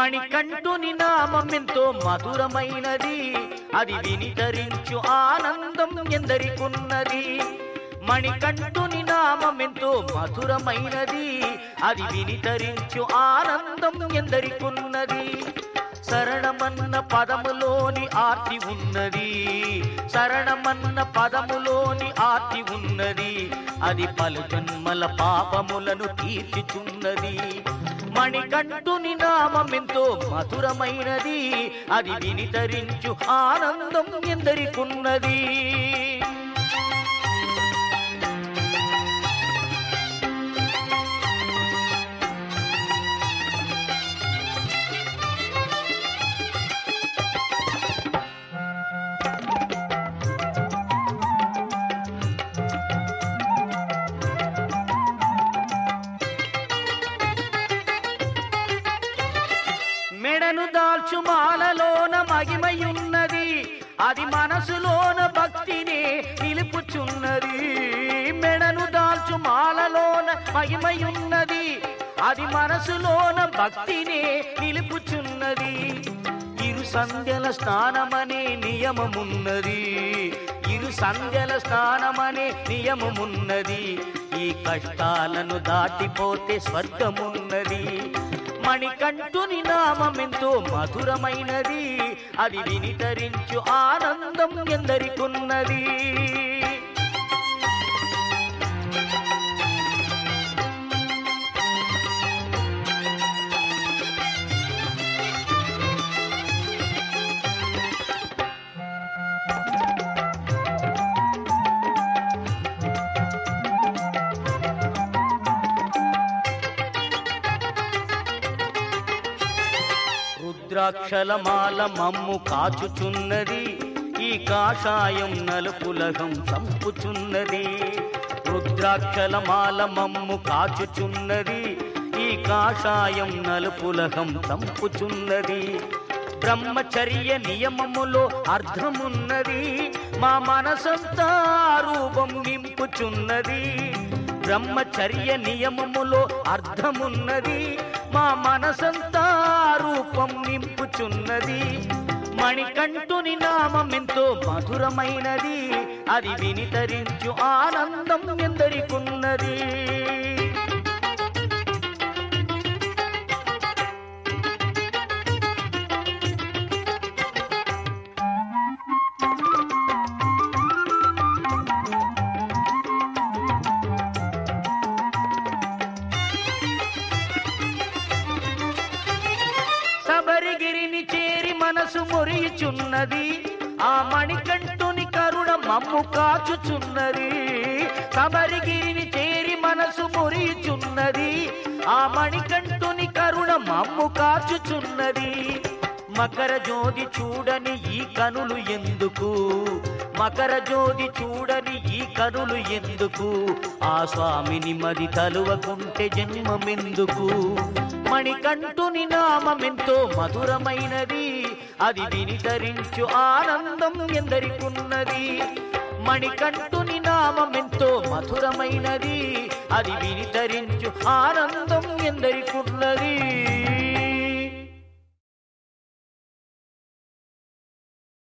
మణికంఠుని నామెంతో మధురమైనది అది వినితరించు ఆనందం ఎందరికున్నది మణికంఠుని నామెంతో మధురమైనది అది వినితరించు ఆనందం ఎందరికున్నది శరణమన్న పదములోని ఆర్తి ఉన్నది శరణమన్న పదములోని ఆర్తి ఉన్నది అది పలు జన్మల పాపములను తీర్చుచున్నది మణికంఠుని నామెంతో మధురమైనది అది వినితరించు ఆనందం ఎందరికున్నది మెడను దాల్చు మాలలోన మగిమయున్నది అది మనసులోన భక్తిని నిలుపుచున్నది మెడను దాల్చు మాలలోన మగిమయున్నది అది మనసులోన భక్తిని నిలుపుచున్నది ఇరు సంధ్యల స్నానమనే నియమమున్నది ఇరు సంధ్యల స్నానమనే నియమమున్నది ఈ కష్టాలను దాటిపోతే స్వర్గమున్నది మణికంఠుని నామెంతో మధురమైనది అది వినితరించు ఆనందం ఎందరికున్నది రుద్రాక్షల మాల మమ్ము కాచుచున్నది ఈ కాషాయం నలుపులగం చంపుచున్నది రుద్రాక్షల మాల మమ్ము కాచుచున్నది ఈ కాషాయం నలుపులగం చంపుచున్నది బ్రహ్మచర్య నియమములో అర్థమున్నది మా మనసంతా రూపం నింపుచున్నది బ్రహ్మచర్య నియమములో అర్థమున్నది మా మనసంతా రూపం నింపుచున్నది మణికంఠుని నామెంతో మధురమైనది అది వినితరించు ఆనందం ఎందరికున్నది శబరిగిరిని చేరి మనసు మురియుచున్నది ఆ మణికంఠుని కరుణ మమ్ము కాచుచున్నది శబరిగిరిని చేరి మనసు మురియుచున్నది ఆ మణికంఠుని కరుణ మమ్ము కాచుచున్నది మకర జ్యోతి చూడని ఈ కనులు ఎందుకు మకర జ్యోతి చూడని ఈ కనులు ఎందుకు ఆ స్వామిని మది తలువకుంటే జన్మమెందుకు మణికంఠుని నామెంతో మధురమైనది అది వినితరించు ఆనందం ఎందరికున్నది మణికంఠుని నామెంతో మధురమైనది అది వినితరించు ఆనందం ఎందరికున్నది